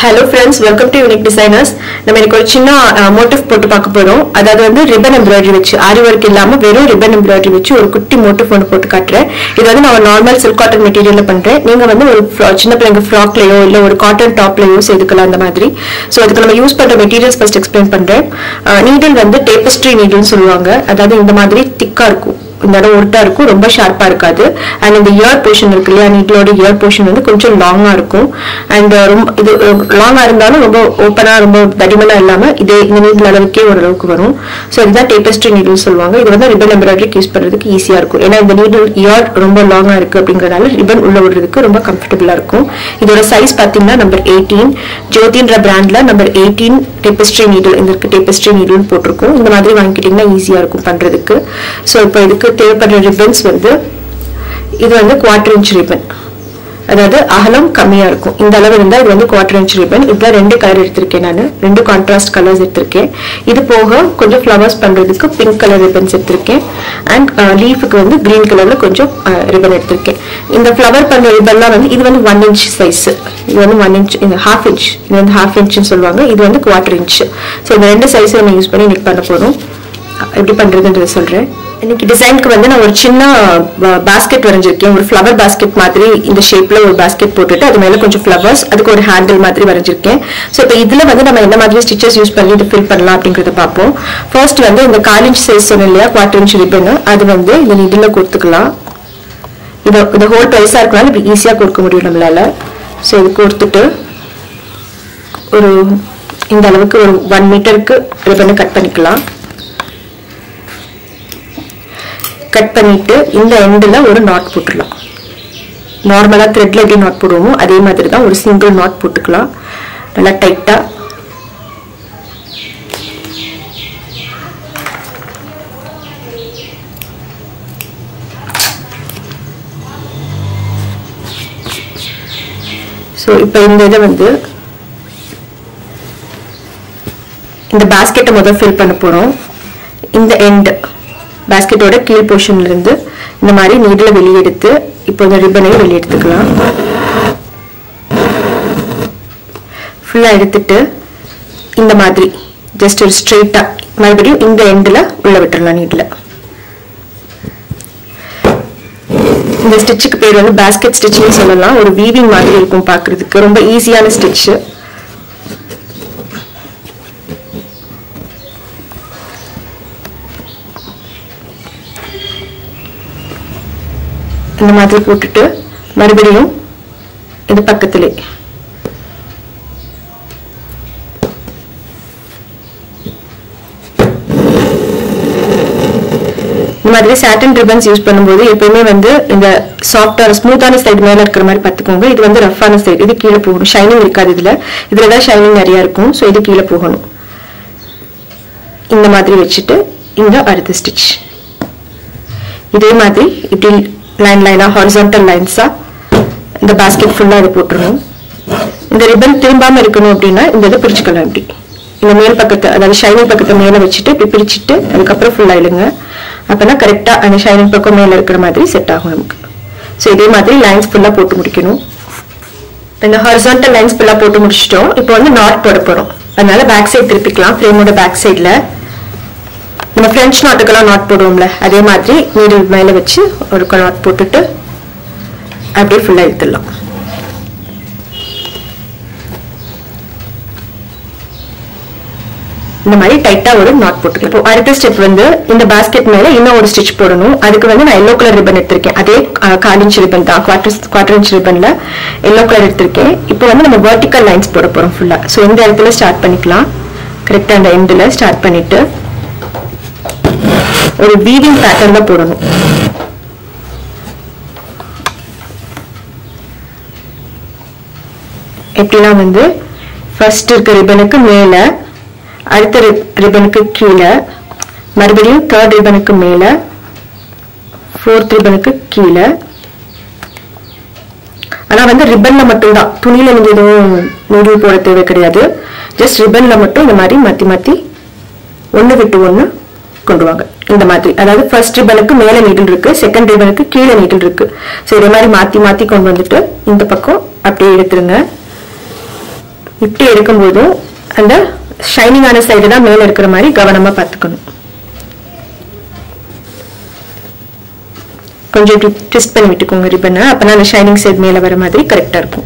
Hello friends welcome to unique designers நம்ம இன்னைக்கு ஒரு சின்ன மோட்டிவ் போட்டு பார்க்க போறோம் அதாவது வந்து ரிப்பன் எம்ப்ராய்டரி வச்சு ஆரி ஒர்க் இல்லாம வெறும் ரிப்பன் எம்ப்ராய்டரி வச்சு ஒரு குட்டி மோட்டிவ் ஒன்று போட்டு காட்டுறேன் இது வந்து நான் நார்மல் சில்க் காட்டன் மெட்டீரியல்ல பண்றேன் நீங்க வந்து ஒரு fro- சின்ன பிள்ளைங்க ஃப்ராக்லயோ இல்ல ஒரு காட்டன் டாப்லயோ செய்துக்கலாம் அந்த மாதிரி ஸோ இதுக்கு நம்ம யூஸ் பண்ற மெட்டீரியல்ஸ் ஃபர்ஸ்ட் எக்ஸ்பிளைன் பண்றேன் நீடில் வந்து டேப்பஸ்ட்ரி நீடில்னு சொல்லுவாங்க அதாவது இந்த மாதிரி திக்கா இருக்கும் இந்த இடம் ஒருட்டா இருக்கும் ரொம்ப ஷார்ப்பா இருக்காது அண்ட் இந்த இயர் போர்ஷன் இருக்கு இல்லையா நீட்லோட இயர் போர்ஷன் வந்து கொஞ்சம் லாங்கா இருக்கும் அண்ட் ரொம்ப இது லாங்கா இருந்தாலும் ரொம்ப ஓப்பனா ரொம்ப தடிமனா இல்லாம இதே இந்த நீடில் அளவுக்கே ஓரளவுக்கு வரும் ஸோ இதுதான் டேப்பஸ்ட்ரி நீடில் சொல்லுவாங்க இது வந்து ரிப்பன் எம்ப்ராய்டரிக்கு யூஸ் பண்றதுக்கு ஈஸியா இருக்கும் ஏன்னா இந்த நீடில் இயர் ரொம்ப லாங்கா இருக்கு அப்படிங்கறதால ரிப்பன் உள்ள விடுறதுக்கு ரொம்ப கம்ஃபர்டபுளா இருக்கும் இதோட சைஸ் பாத்தீங்கன்னா நம்பர் எயிட்டீன் ஜோதின்ற பிராண்ட்ல நம்பர் எயிட்டீன் டேப்பஸ்ட்ரி நீடில் இந்த இருக்கு டேப்பஸ்ட்ரி நீடில் போட்டிருக்கும் இந்த மாதிரி வாங்கிக்கிட்டீங்கன்னா ஈஸியா இருக்கும் பண்றதுக்கு ஸோ இப்போ இதுக்கு தேவைப்படுற ரிப்பன்ஸ் வந்து இது வந்து குவார்டர் இன்ச் ரிப்பன் அதாவது அகலம் கம்மியா இருக்கும் இந்த அளவு இருந்தா இது வந்து குவார்டர் இன்ச் ரிப்பன் இதுல ரெண்டு கலர் எடுத்திருக்கேன் நான் ரெண்டு கான்ட்ராஸ்ட் கலர்ஸ் எடுத்திருக்கேன் இது போக கொஞ்சம் ஃப்ளவர்ஸ் பண்றதுக்கு பிங்க் கலர் ரிப்பன்ஸ் எடுத்திருக்கேன் அண்ட் லீஃபுக்கு வந்து கிரீன் கலர்ல கொஞ்சம் ரிப்பன் எடுத்திருக்கேன் இந்த ஃப்ளவர் பண்ண ரிப்பன்லாம் வந்து இது வந்து ஒன் இன்ச் சைஸ் இது வந்து ஒன் இன்ச் இந்த ஹாஃப் இன்ச் இது வந்து ஹாஃப் இன்ச்னு சொல்லுவாங்க இது வந்து குவார்டர் இன்ச் ஸோ இந்த ரெண்டு சைஸை நம்ம யூஸ் பண்ணி இன்னைக்கு பண்ண போறோம் எப்படி பண்றதுன்றத சொல்றேன் இன்னைக்கு டிசைனுக்கு வந்து நான் ஒரு சின்ன பாஸ்கெட் வரைஞ்சிருக்கேன் ஒரு ஃப்ளவர் பாஸ்கெட் மாதிரி இந்த ஷேப்ல ஒரு பாஸ்கெட் போட்டுட்டு அது மேல கொஞ்சம் ஃப்ளவர்ஸ் அதுக்கு ஒரு ஹேண்டில் மாதிரி வரைஞ்சிருக்கேன் ஸோ இப்போ இதுல வந்து நம்ம என்ன மாதிரி ஸ்டிச்சஸ் யூஸ் பண்ணி இது ஃபில் பண்ணலாம் அப்படிங்கறத பார்ப்போம் ஃபர்ஸ்ட் வந்து இந்த கால் இன்ச் சைஸ் சொன்னேன் இல்லையா குவார்டர் இன்ச் ரிப்பன் அது வந்து இந்த இதுல கொடுத்துக்கலாம் இது இந்த ஹோல் பெருசா இருக்கனால இப்படி ஈஸியா கொடுக்க முடியும் நம்மளால ஸோ இது கொடுத்துட்டு ஒரு இந்த அளவுக்கு ஒரு ஒன் மீட்டருக்கு ரிப்பனை கட் பண்ணிக்கலாம் கட் பண்ணிட்டு இந்த எண்டில் ஒரு நாட் போட்டுடலாம் நார்மலாக த்ரெட்ல எப்படி நாட் போடுவோமோ அதே மாதிரி தான் ஒரு சிங்கிள் நாட் போட்டுக்கலாம் நல்லா டைட்டாக ஸோ இப்போ இந்த இதை வந்து இந்த பாஸ்கெட்டை முதல் ஃபில் பண்ண போகிறோம் இந்த எண்ட் பாஸ்கெட்டோட கீழ் போர்ஷன்ல இருந்து இந்த மாதிரி நீடில் வெளியெடுத்து இப்போ இந்த ரிப்பனையும் வெளியே எடுத்துக்கலாம் ஃபுல்லாக எடுத்துட்டு இந்த மாதிரி ஜஸ்ட் ஒரு ஸ்ட்ரெயிட்டாக மறுபடியும் இந்த எண்டில் உள்ள விட்டுறலாம் நீடில் இந்த ஸ்டிச்சுக்கு பேர் வந்து பாஸ்கெட் ஸ்டிச்னு சொல்லலாம் ஒரு வீவிங் மாதிரி இருக்கும் பார்க்கிறதுக்கு ரொம்ப ஈஸியான ஸ்டிச்சு இந்த மாதிரி போட்டுட்டு மறுபடியும் இது பக்கத்திலே இந்த மாதிரி சாட்டன் ரிப்பன்ஸ் யூஸ் பண்ணும்போது எப்பயுமே வந்து இந்த சாஃப்டான ஸ்மூத்தான சைடு மேல இருக்கிற மாதிரி பார்த்துக்கோங்க இது வந்து ரஃப்பான சைடு இது கீழே போகணும் ஷைனிங் இருக்காது இதுல இதுல தான் ஷைனிங் நிறைய இருக்கும் ஸோ இது கீழே போகணும் இந்த மாதிரி வச்சுட்டு இந்த அடுத்த ஸ்டிச் இதே மாதிரி இப்படி லைன் லைனா ஹாரிசான்டல் லைன்ஸா இந்த பாஸ்கெட் ஃபுல்லா இது போட்டுருணும் இந்த ரிப்பன் திரும்பாம இருக்கணும் அப்படின்னா இந்த இதை பிரிச்சுக்கலாம் இப்படி இந்த மேல் பக்கத்தை அதாவது ஷைனிங் பக்கத்தை மேல வச்சுட்டு இப்படி பிரிச்சுட்டு அதுக்கப்புறம் ஃபுல்லா இழுங்க அப்பனா கரெக்டா அந்த ஷைனிங் பக்கம் மேல இருக்கிற மாதிரி செட் ஆகும் நமக்கு ஸோ இதே மாதிரி லைன்ஸ் ஃபுல்லா போட்டு முடிக்கணும் இந்த ஹாரிசான்டல் லைன்ஸ் ஃபுல்லா போட்டு முடிச்சிட்டோம் இப்போ வந்து நாட் போட போறோம் அதனால பேக் சைடு திருப்பிக்கலாம் ஃப்ரேமோட பேக் சைடில் நம்ம ஃப்ரெஞ்ச் நாட்டுக்கெல்லாம் நாட் போடுவோம்ல அதே மாதிரி நீடில் மேலே வச்சு ஒரு நாட் போட்டுட்டு அப்படியே ஃபுல்லாக இழுத்துடலாம் இந்த மாதிரி டைட்டா ஒரு நாட் போட்டுக்கலாம் இப்போ அடுத்த ஸ்டெப் வந்து இந்த பாஸ்கெட் மேல இன்னும் ஒரு ஸ்டிச் போடணும் அதுக்கு வந்து நான் எல்லோ கலர் ரிப்பன் எடுத்திருக்கேன் அதே அஹ், கால் இன்ச் ரிப்பன் தான் குவார்டர் குவார்டர் இன்ச் ரிப்பன்ல எல்லோ கலர் எடுத்திருக்கேன் இப்போ வந்து நம்ம வெர்டிக்கல் லைன்ஸ் போட போறோம் ஃபுல்லா ஸோ இந்த இடத்துல ஸ்டார்ட் பண்ணிக்கலாம் கரெக்டா அந்த எண்டில் ஸ்டார்ட் பண்ணிட்டு ஒரு வீவிங் பேட்டர்ன்ல போடணும் எப்படின்னா வந்து ஃபர்ஸ்ட் இருக்க ரிப்பனுக்கு மேல அடுத்த ரிப்பனுக்கு கீழே மறுபடியும் தேர்ட் ரிப்பனுக்கு மேல ஃபோர்த் ரிப்பனுக்கு கீழே ஆனா வந்து ரிப்பன்ல மட்டும்தான் துணியில நீங்க எதுவும் நூடுல் போட தேவை கிடையாது ஜஸ்ட் ரிப்பன்ல மட்டும் இந்த மாதிரி மாத்தி மாத்தி ஒண்ணு விட்டு ஒண்ணு கொண்டு வாங்க இந்த மாதிரி அதாவது ஃபர்ஸ்ட் ரிப்பனுக்கு மேல நீடில் இருக்கு செகண்ட் ரிப்பனுக்கு கீழே நீடில் இருக்கு ஸோ இதே மாதிரி மாத்தி மாத்தி கொண்டு வந்துட்டு இந்த பக்கம் அப்படியே எடுத்துருங்க இப்படி எடுக்கும்போதும் அந்த ஷைனிங்கான சைடு தான் மேலே இருக்கிற மாதிரி கவனமா பார்த்துக்கணும் கொஞ்சம் இப்படி ட்விஸ்ட் பண்ணி விட்டுக்கோங்க ரிப்பனை அப்பதான் அந்த ஷைனிங் சைடு மேலே வர மாதிரி கரெக்டா இருக்கும்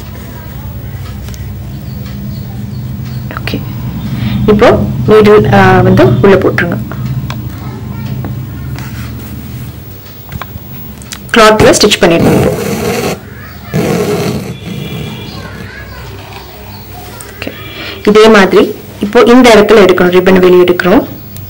ஓகே இப்போ நீடில் வந்து உள்ள போட்டுருங்க கிளாத்ல ஸ்டிச் பண்ணிடணும் Okay. இதே மாதிரி இப்போ இந்த இடத்துல எடுக்கணும் ரிப்பன் வெளியே எடுக்கிறோம்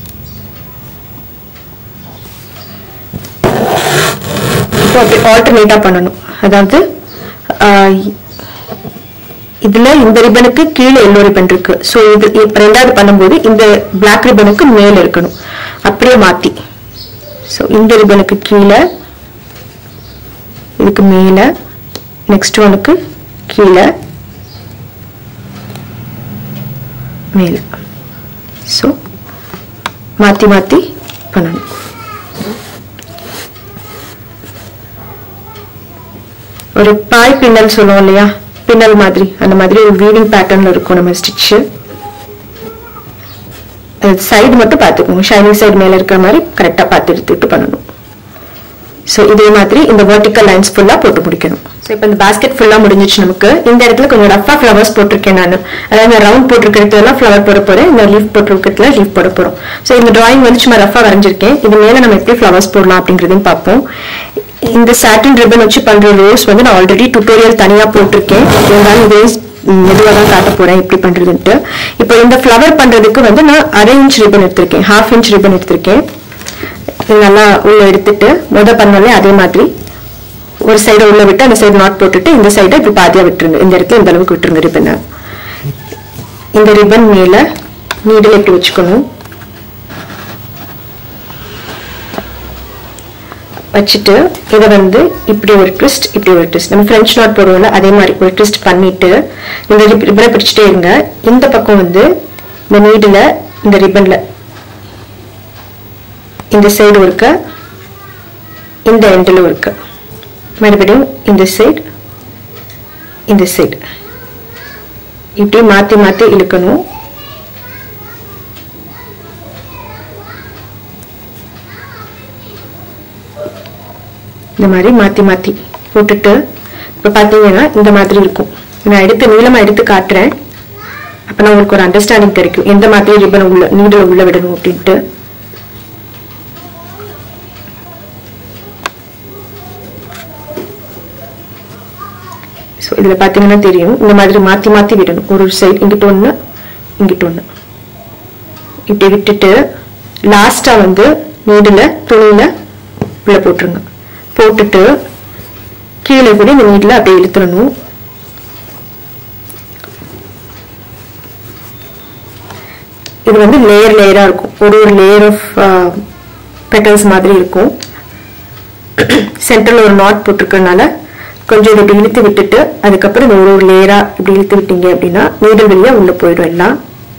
இப்போ அப்படி ஆல்டர்னேட்டா பண்ணணும் அதாவது ஆஹ், இதுல இந்த ரிப்பனுக்கு கீழே எல்லோ ரிப்பன் இருக்கு ஸோ இது இப்ப ரெண்டாவது பண்ணும்போது இந்த பிளாக் ரிப்பனுக்கு மேல இருக்கணும் அப்படியே மாத்தி ஸோ இந்த ரிப்பனுக்கு கீழே இதுக்கு மேல நெக்ஸ்ட் ஒனுக்கு கீழே மேல ஸோ மாத்தி மாத்தி பண்ணணும் ஒரு பாய் பின்னல் சொல்லுவோம் இல்லையா பின்னல் மாதிரி அந்த மாதிரி ஒரு வீவிங் பேட்டர்ன்ல இருக்கும் நம்ம ஸ்டிச்சு சைடு மட்டும் பார்த்துக்கோங்க ஷைனிங் சைடு மேல இருக்கிற மாதிரி கரெக்டா பார்த்து எடுத்துட்டு பண்ணணும் ஸோ இதே மாதிரி இந்த வெர்டிக்கல் லைன்ஸ் ஃபுல்லா போட்டு முடிக்கணும் ஸோ இப்போ இந்த பாஸ்கெட் ஃபுல்லா முடிஞ்சிச்சு நமக்கு இந்த இடத்துல கொஞ்சம் ரஃபா ஃப்ளவர்ஸ் போட்டிருக்கேன் நான் அதாவது ரவுண்ட் போட்டிருக்கிறதுலாம் ஃப்ளவர் போட போறேன் இந்த லீஃப் போட்டிருக்கிறதுல லீஃப் போட போறோம் ஸோ இந்த டிராயிங் வந்து சும்மா ரஃபா வரைஞ்சிருக்கேன் இது மேல நம்ம எப்படி ஃப்ளவர்ஸ் போடலாம் அப்படிங்கிறதையும் பார்ப்போம் இந்த சாட்டின் ரிப்பன் வச்சு பண்ற ரோஸ் வந்து நான் ஆல்ரெடி டுட்டோரியல் தனியா போட்டிருக்கேன் இருந்தாலும் இதே மெதுவாக தான் காட்ட போறேன் எப்படி பண்றதுன்ட்டு இப்போ இந்த ஃப்ளவர் பண்றதுக்கு வந்து நான் அரை இன்ச் ரிப்பன் எடுத்திருக்கேன் ஹாஃப் இன்ச் ரிப்பன் எடுத்திருக்கேன் இது நல்லா உள்ள எடுத்துட்டு முத பண்ணாலே அதே மாதிரி ஒரு சைடை உள்ள விட்டு அந்த சைடு நாட் போட்டுட்டு இந்த சைடை இப்படி பாதியா விட்டுருங்க இந்த இடத்துல இந்த அளவுக்கு விட்டுருங்க ரிப்பனை இந்த ரிப்பன் மேல நீடில் இப்படி வச்சுக்கணும் வச்சுட்டு இதை வந்து இப்படி ஒரு ட்விஸ்ட் இப்படி ஒரு ட்விஸ்ட் நம்ம ஃப்ரெஞ்ச் நாட் போடுவோம்ல அதே மாதிரி ஒரு ட்விஸ்ட் பண்ணிட்டு இந்த ரிப்பனை பிடிச்சிட்டே இருங்க இந்த பக்கம் வந்து இந்த நீடில் இந்த ரிப்பன்ல இந்த சைடு இருக்க இந்த எண்டில் இருக்க மறுபடியும் இந்த சைடு இந்த சைடு இப்படி மாத்தி மாத்தி இழுக்கணும் இந்த மாதிரி மாத்தி மாத்தி போட்டுட்டு இப்ப பாத்தீங்கன்னா இந்த மாதிரி இருக்கும் நான் எடுத்து நீளமா எடுத்து காட்டுறேன் அப்ப நான் உங்களுக்கு ஒரு அண்டர்ஸ்டாண்டிங் கிடைக்கும் எந்த மாதிரி ரிப்பன் உள்ள நீடில் உள்ள விடணும் அப்படின்ட்டு ஸோ இதில் பார்த்தீங்கன்னா தெரியும் இந்த மாதிரி மாற்றி மாற்றி விடணும் ஒரு ஒரு சைடு இங்கிட்ட ஒன்று இங்கிட்ட ஒன்று இப்படி விட்டுட்டு லாஸ்ட்டாக வந்து நீடில் துணியில் உள்ள போட்டுருங்க போட்டுட்டு கீழே கூட இந்த நீடில் அப்படியே இழுத்துடணும் இது வந்து லேயர் லேயராக இருக்கும் ஒரு ஒரு லேயர் ஆஃப் பெட்டல்ஸ் மாதிரி இருக்கும் சென்டர்ல ஒரு நாட் போட்டிருக்கறனால கொஞ்சம் இதை இப்படி இழுத்து விட்டுட்டு அதுக்கப்புறம் இந்த ஒரு ஒரு லேயரா இப்படி இழுத்து விட்டீங்க அப்படின்னா நீடல் வழியா உள்ள போயிடும் எல்லாம்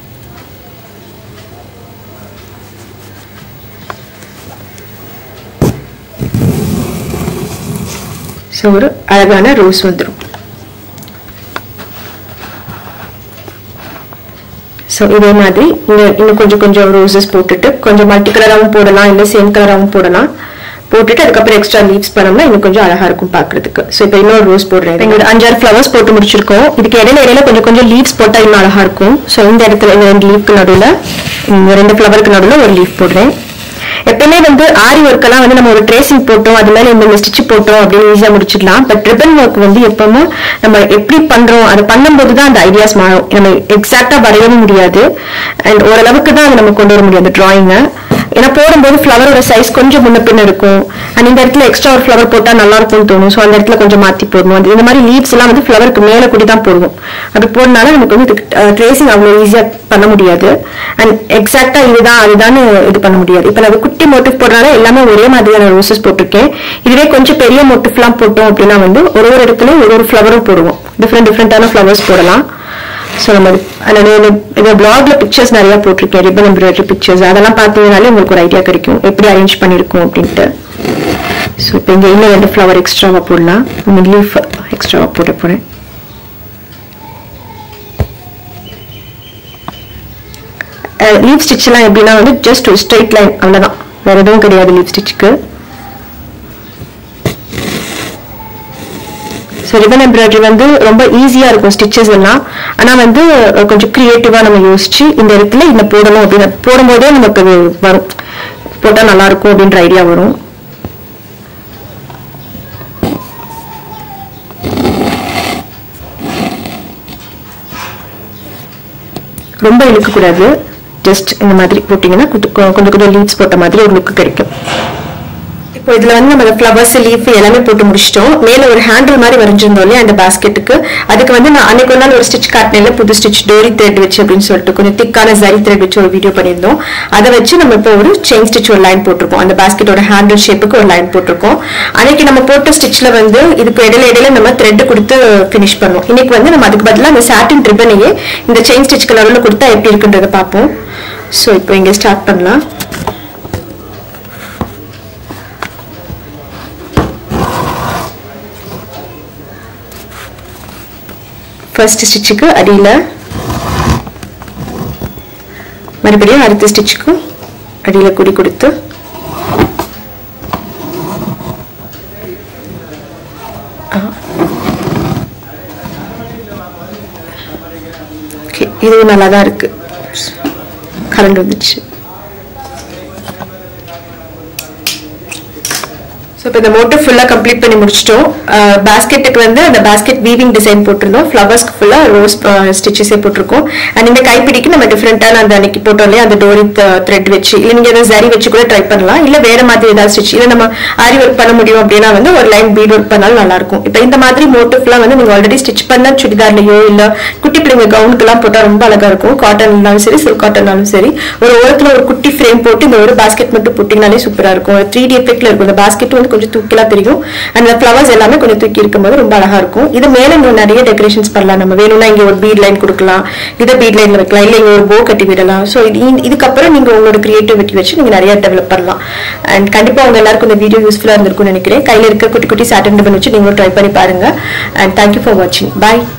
ஸோ ஒரு அழகான ரோஸ் வந்துடும் ஸோ இதே மாதிரி இங்க இன்னும் கொஞ்சம் கொஞ்சம் ரோசஸ் போட்டுட்டு கொஞ்சம் மல்டி கலராகவும் போடலாம் இல்லை சேம் கலராகவும் போடலாம் போட்டுட்டு அதுக்கப்புறம் எக்ஸ்ட்ரா லீவ்ஸ் பண்ணோம்னா இன்னும் கொஞ்சம் அழகா இருக்கும் பார்க்கிறதுக்கு ஸோ இப்போ இன்னொரு ரோஸ் போடுறேன் எங்களோட அஞ்சாறு ஃப்ளவர்ஸ் போட்டு முடிச்சிருக்கோம் இதுக்கு இடையில இடையில கொஞ்சம் கொஞ்சம் லீவ்ஸ் போட்டா இன்னும் அழகா இருக்கும் ஸோ இந்த இடத்துல இந்த ரெண்டு லீஃப்க்கு நடுவில் இந்த ரெண்டு ஃப்ளவருக்கு நடுவில் ஒரு லீஃப் போடுறேன் எப்பயுமே வந்து ஆரி ஒர்க் எல்லாம் வந்து நம்ம ஒரு ட்ரேசிங் போட்டோம் அது மேல இந்த ஸ்டிச் போட்டோம் அப்படின்னு ஈஸியா முடிச்சிடலாம் பட் ரிப்பன் ஒர்க் வந்து எப்பவுமே நம்ம எப்படி பண்றோம் அதை பண்ணும்போது தான் அந்த ஐடியாஸ் மாறும் நம்ம எக்ஸாக்டா வரையவும் முடியாது அண்ட் ஓரளவுக்கு தான் அதை நம்ம கொண்டு வர முடியும் அந்த டிராயிங்கை ஏன்னா போடும்போது ஃப்ளவரோட சைஸ் கொஞ்சம் முன்ன பின்ன இருக்கும் அண்ட் இந்த இடத்துல எக்ஸ்ட்ரா ஒரு ஃப்ளவர் போட்டா நல்லா இருக்கும்னு தோணும் ஸோ அந்த இடத்துல கொஞ்சம் மாத்தி போடணும் அது இந்த மாதிரி லீவ்ஸ் எல்லாம் வந்து ஃப்ளவருக்கு மேல கூடி தான் போடுவோம் அது போடனால நமக்கு வந்து ட்ரேசிங் அவ்வளோ ஈஸியா பண்ண முடியாது அண்ட் எக்ஸாக்டா இதுதான் அதுதான் இது பண்ண முடியாது இப்போ நான் குட்டி மோட்டிவ் போடுறனால எல்லாமே ஒரே மாதிரியான ரோசஸ் போட்டிருக்கேன் இதுவே கொஞ்சம் பெரிய மோட்டிவ்லாம் போட்டோம் அப்படின்னா வந்து ஒரு ஒரு இடத்துலயும் ஒரு ஒரு ஃப்ளவரும் போடுவோம் டிஃப்ரெண்ட் டிஃப்ரெண்டான ஃப்ளவர்ஸ் போடலாம் ஸோ நம்ம அதோட இந்த பிளாக்ல பிக்சர்ஸ் நிறைய போட்டிருக்கேன் ரிப்பன் எம்ப்ராய்டரி பிக்சர்ஸ் அதெல்லாம் பார்த்தீங்கனாலே உங்களுக்கு ஒரு ஐடியா கிடைக்கும் எப்படி அரேஞ்ச் பண்ணியிருக்கோம் அப்படின்ட்டு ஸோ இப்போ இங்கே இன்னும் ரெண்டு ஃப்ளவர் எக்ஸ்ட்ராவாக போடலாம் இந்த லீஃப் எக்ஸ்ட்ராவாக போட போகிறேன் லீவ் ஸ்டிச்லாம் எப்படின்னா வந்து ஜஸ்ட் ஒரு ஸ்ட்ரெயிட் லைன் அவ்வளவுதான் வேற எதுவும் கிடையாது லீவ் ஸ்டிச்சுக்கு ஸோ ரிபன் எம்ப்ராய்டரி வந்து ரொம்ப ஈஸியாக இருக்கும் ஸ்டிச்சஸ் எல்லாம் ஆனால் வந்து அஹ், கொஞ்சம் க்ரியேட்டிவாக நம்ம யோசிச்சு இந்த இடத்துல இந்த போடணும் அப்படின்னு போடும்போதே நமக்கு அது வரும் போட்டால் நல்லா இருக்கும் அப்படின்ற ஐடியா வரும் ரொம்ப இழுக்கக்கூடாது ஜஸ்ட் இந்த மாதிரி போட்டிங்கன்னா கொஞ்சம் கொஞ்சம் கொஞ்சம் லீவ்ஸ் போட்ட மாதிரி ஒரு லுக் கிடைக்கும் இப்போ இதுல வந்து நம்ம ஃப்ளவர்ஸ் லீஃப் எல்லாமே போட்டு முடிச்சிட்டோம் மேல ஒரு ஹேண்டில் மாதிரி வரைஞ்சிருந்தோம் இல்லையா அந்த பாஸ்கெட்டுக்கு அதுக்கு வந்து நான் அன்னைக்கு ஒரு நாள் ஒரு ஸ்டிச் காட்டினேன் புது ஸ்டிச் டோரி த்ரெட் வச்சு அப்படின்னு சொல்லிட்டு கொஞ்சம் திக்கான ஜரி த்ரெட் வச்சு ஒரு வீடியோ பண்ணியிருந்தோம் அதை வச்சு நம்ம இப்போ ஒரு செயின் ஸ்டிச் ஒரு லைன் போட்டிருக்கோம் அந்த பாஸ்கெட்டோட ஹேண்டில் ஷேப்புக்கு ஒரு லைன் போட்டிருக்கோம் அன்னைக்கு நம்ம போட்ட ஸ்டிச்ல வந்து இதுக்கு இடையில இடையில நம்ம த்ரெட் கொடுத்து ஃபினிஷ் பண்ணோம் இன்னைக்கு வந்து நம்ம அதுக்கு பதிலாக அந்த சாட்டின் ரிப்பனையே இந்த செயின் ஸ்டிச் கலர்ல கொடுத்தா எப்படி இருக்குன்றதை பார்ப்போம் ஸோ இப்போ இங்க ஸ்டார்ட் பண்ணலாம் ஃபர்ஸ்ட் ஸ்டிச்சுக்கு அடியில் மறுபடியும் அடுத்த ஸ்டிச்சுக்கு அடியில் குடி கொடுத்து ஆ. Okay, இதுவும் நல்லா தான் இருக்கு கரண்ட் வந்துச்சு ஸோ இப்போ இந்த மோட்டர் ஃபுல்லாக கம்ப்ளீட் பண்ணி முடிச்சிட்டோம் பேஸ்கெட்டுக்கு வந்து அந்த பேஸ்கெட் வீவிங் டிசைன் போட்டிருந்தோம் ஃப்ளவர்ஸ்க்கு ஃபுல்லாக ரோஸ் ஸ்டிச்சஸே போட்டிருக்கோம் அண்ட் இந்த கைப்பிடிக்கு நம்ம டிஃப்ரெண்ட்டான அந்த அன்னைக்கு போட்டோம் இல்லையா அந்த டோரி த்ரெட் வச்சு இல்லை நீங்கள் எதாவது ஜரி வச்சு கூட ட்ரை பண்ணலாம் இல்லை வேற மாதிரி ஏதாவது ஸ்டிச் இல்லை நம்ம ஆரி ஒர்க் பண்ண முடியும் அப்படின்னா வந்து ஒரு லைன் பீட் ஒர்க் பண்ணாலும் நல்லா இருக்கும் இப்போ இந்த மாதிரி மோட்டிவ்லாம் வந்து நீங்கள் ஆல்ரெடி ஸ்டிச் பண்ண சுடிதார்லையோ இல்லை குட்டி பிள்ளைங்க கவுனுக்குலாம் போட்டால் ரொம்ப அழகா இருக்கும் காட்டன்னாலும் சரி சில்க் காட்டன்னாலும் சரி ஒரு ஓரத்தில் ஒரு குட்டி ஃப்ரேம் போட்டு இந்த ஒரு பாஸ்கெட் மட்டும் போட்டிங்கனாலே சூப்பராக இருக்கும் ஒரு த்ரீ டி எஃபெக்ட்ல இருக்கும் இந்த பாஸ்கெட் வந்து கொஞ்சம் தூக்கிலாம் தெரியும் அந்த ஃப்ளவர்ஸ் எல்லாமே கொஞ்சம் தூக்கி இருக்கும்போது ரொம்ப அழகா இருக்கும் இது மேல இன்னும் நிறைய டெக்கரேஷன்ஸ் பண்ணலாம் நம்ம வேணும்னா இங்க ஒரு பீட் லைன் கொடுக்கலாம் இதை பீட் லைன்ல வைக்கலாம் இல்லை இங்க ஒரு போ கட்டி விடலாம் ஸோ இது இதுக்கப்புறம் நீங்க உங்களோட கிரியேட்டிவிட்டி வச்சு நீங்க நிறைய டெவலப் பண்ணலாம் அண்ட் கண்டிப்பா உங்க எல்லாருக்கும் இந்த வீடியோ யூஸ்ஃபுல்லா இருந்திருக்கும்னு நினைக்கிறேன் கையில இருக்க குட்டி குட்டி சாட்டன் ரிப்பன் வச்சு நீங்களும் ட்ரை பண்ணி பாருங்க அண்ட் தேங்க்யூ ஃபார் வாட்சிங் பை